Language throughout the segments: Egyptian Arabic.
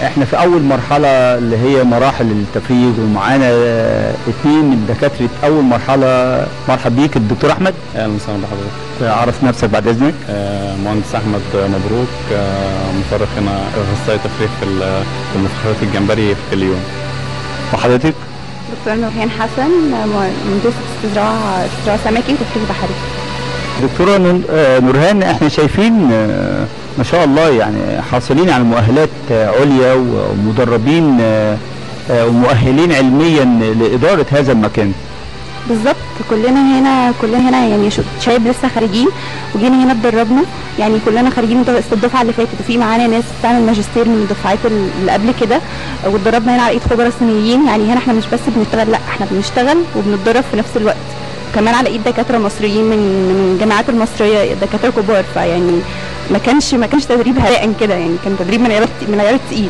احنا في اول مرحله اللي هي مراحل التفريغ ومعانا آه، اتنين من دكاتره اول مرحله مرحب بيك الدكتور احمد اهلا وسهلا بحضرتك عرف نفسك بعد اذنك آه، مهندس احمد مبروك آه، مفرخ هنا اخصائي تفريغ في ال- في مفرخات الجمبري في اليوم وحضرتك دكتور نورهان حسن مهندسة استزراع استزراع سمكي وتفريغ بحري دكتوره نور- آه، نورهان احنا شايفين آه، ما شاء الله يعني حاصلين على مؤهلات آه، عليا ومدربين آه، آه، ومؤهلين علميا لاداره هذا المكان بالظبط كلنا هنا كلنا هنا يعني شو- شباب لسه خارجين وجينا هنا اتدربنا يعني كلنا خارجين من الدف- الدفعه اللي فاتت وفي معانا ناس بتعمل ماجستير من الدفعات ال- اللي قبل كده واتدربنا هنا على ايد خبراء صينيين يعني هنا احنا مش بس بنشتغل لا احنا بنشتغل وبنتدرب في نفس الوقت كمان على ايد دكاتره مصريين من من الجامعات المصريه دكاتره كبار فيعني ما كانش ما كانش تدريب هراء كده يعني كان تدريب من عيار من عيار تقيل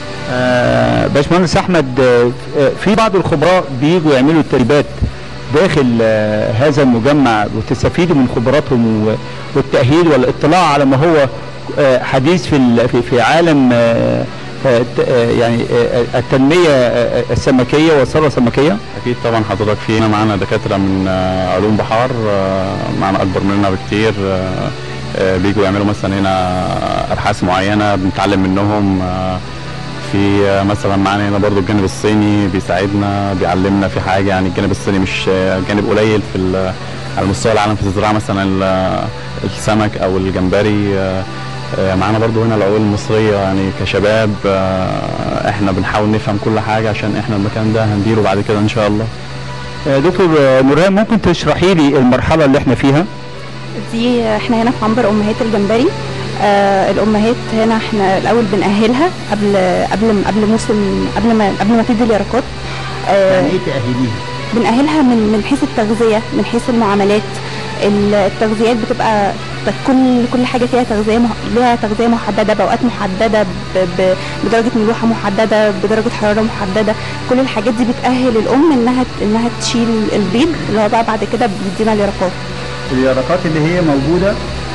آه، باشمهندس احمد آه، آه، في بعض الخبراء بيجوا يعملوا تدريبات داخل آه، هذا المجمع وتستفيدوا من خبراتهم و- والتاهيل والاطلاع على ما هو آه، حديث في ال- في- في عالم آه، آه، ت- آه، يعني آه، التنميه آه، السمكيه والثروه السمكيه اكيد طبعا حضرتك في هنا معانا دكاتره من آه، علوم بحار آه، معانا اكبر مننا بكتير آه، آه، بيجوا يعملوا مثلا هنا ابحاث معينه بنتعلم منهم آه، في آه، مثلا معانا هنا برضو الجانب الصيني بيساعدنا بيعلمنا في حاجه يعني الجانب الصيني مش آه، جانب قليل في ال- على مستوى العالم في الزراعه مثلا ال- السمك او الجمبري آه، آه، معانا برضو هنا العقول المصرية يعني كشباب آه، احنا بنحاول نفهم كل حاجة عشان احنا المكان ده هنديره بعد كده ان شاء الله آه، دكتور آه، نورهان ممكن تشرحي لي المرحله اللي احنا فيها دي احنا هنا في عنبر امهات الجمبري آه الامهات هنا احنا الاول بنأهلها قبل قبل قبل موسم قبل ما قبل ما تدي اليرقات آه ايه تاهيليها بنأهلها من من حيث التغذية من حيث المعاملات ال- التغذيات بتبقى كل كل حاجة فيها تغذية مح... ليها تغذية محددة بأوقات محددة ب... ب... بدرجة ملوحة محددة بدرجة حرارة محددة كل الحاجات دي بتأهل الأم إنها إنها تشيل البيض اللي هو بقى بعد كده بيدينا اليرقات اليرقات اللي هي موجوده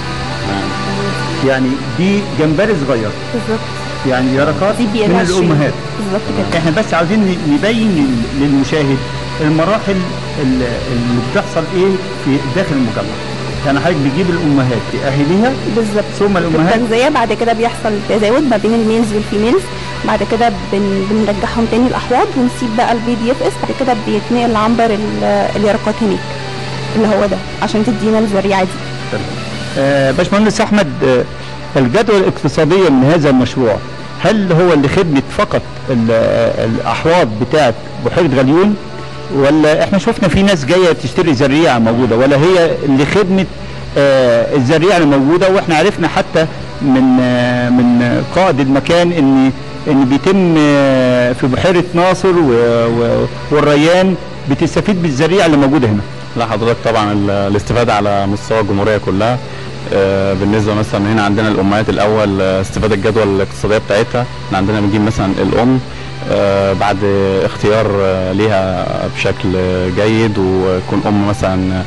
يعني دي جمبري صغير بالظبط يعني يرقات دي بي من 20. الامهات بالظبط كده احنا بس عاوزين ن- نبين لل- للمشاهد المراحل ال- اللي بتحصل ايه في داخل المجمع يعني حضرتك بيجيب الامهات تاهليها بالظبط ثم الامهات التغذية بعد كده بيحصل تزاوج ما بين الميلز والفيميلز بعد كده بن... بنرجعهم تاني الأحواض ونسيب بقى البيض يفقس بعد كده بيتنقل لعنبر ال- اليرقات هناك اللي هو ده عشان تدينا الزريعة دي آه باشمهندس احمد آه الجدوى الاقتصاديه من هذا المشروع هل هو لخدمه فقط ال- آه، الاحواض بتاعه بحيره غليون ولا احنا شفنا في ناس جايه تشتري زريعه موجوده ولا هي لخدمه آه الزريعه اللي موجوده واحنا عرفنا حتى من آه من قائد المكان ان ان بيتم آه في بحيره ناصر و- و- والريان بتستفيد بالزريعه اللي موجوده هنا لا حضرتك طبعا ال- الاستفادة على مستوى الجمهورية كلها آه، بالنسبة مثلا هنا عندنا الأمهات الأول آه، استفادة الجدوى الاقتصادية بتاعتها احنا عندنا بنجيب مثلا الأم آه، بعد اختيار آه، ليها بشكل جيد ويكون أم مثلا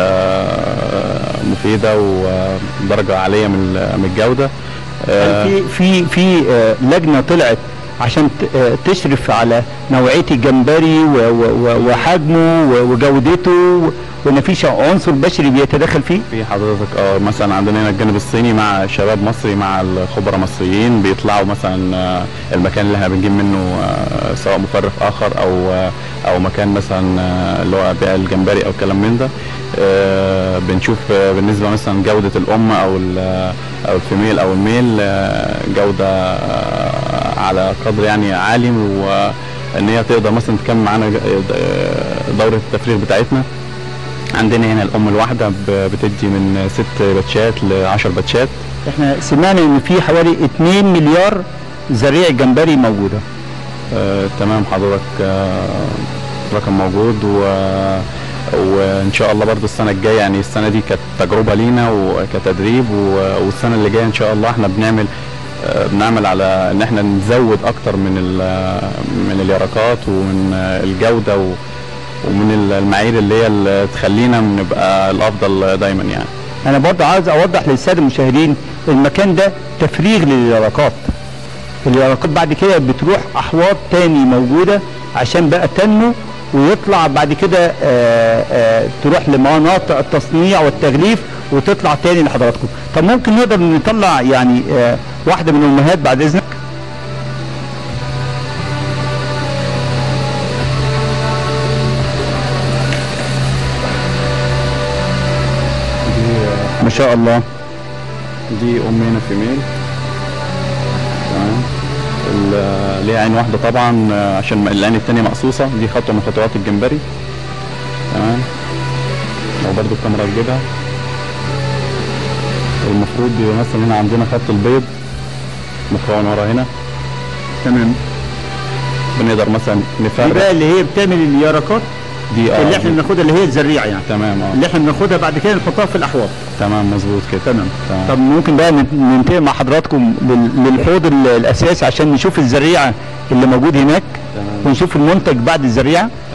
آه، مفيدة ودرجة عالية من ال- من الجودة آه، هل في في في آه، لجنه طلعت عشان ت- آه، تشرف على نوعيه الجمبري و- و- و- وحجمه و- وجودته وان في ش- عنصر بشري بيتدخل فيه في حضرتك اه مثلا عندنا هنا الجانب الصيني مع شباب مصري مع الخبراء مصريين بيطلعوا مثلا آه، المكان اللي احنا بنجيب منه آه، سواء مفرخ اخر او آه، او مكان مثلا آه، اللي هو بيع الجمبري او كلام من ده آه، بنشوف آه، بالنسبه مثلا جوده الام او ال- او الفيميل او الميل آه، جوده آه، على قدر يعني عالي وان هي تقدر مثلا تكمل معانا ج- آه، دوره التفريغ بتاعتنا عندنا هنا الام الواحده ب- بتدي من ست باتشات ل 10 باتشات احنا سمعنا ان في حوالي 2 مليار زريع جمبري موجوده آه تمام حضرتك آه رقم موجود و وان شاء الله برضو السنه الجايه يعني السنه دي كانت تجربه لينا وكتدريب و- والسنه اللي جايه ان شاء الله احنا بنعمل آه، بنعمل على ان احنا نزود اكتر من ال- من اليرقات ومن آه، الجوده و- ومن المعايير اللي هي اللي تخلينا نبقى الافضل دايما يعني انا برضه عاوز اوضح للساده المشاهدين المكان ده تفريغ لليرقات اليرقات بعد كده بتروح احواض تاني موجوده عشان بقى تنمو ويطلع بعد كده آه، آه، تروح لمناطق التصنيع والتغليف وتطلع تاني لحضراتكم طب ممكن نقدر نطلع يعني آه، واحده من الامهات بعد اذنك دي ما شاء الله دي امنا فيميل تمام ال- ليها عين واحده طبعا آه، عشان العين التانية مقصوصه دي خطوه من خطوات الجمبري تمام لو برضو الكاميرا تجيبها المفروض يبقى مثلا هنا عندنا خط البيض مكون ورا هنا تمام بنقدر مثلا دي نفرق بقى اللي هي بتعمل اليرقات دي اه اللي احنا دي- بناخدها اللي هي الزريعه يعني تمام اه اللي احنا بناخدها بعد كده نحطها في الاحواض تمام مظبوط كده تمام تمام طب ممكن بقى نت- ننتقل مع حضراتكم لل- للحوض ال- الاساسي عشان نشوف الزريعه اللي موجود هناك تمام ونشوف المنتج بعد الزريعه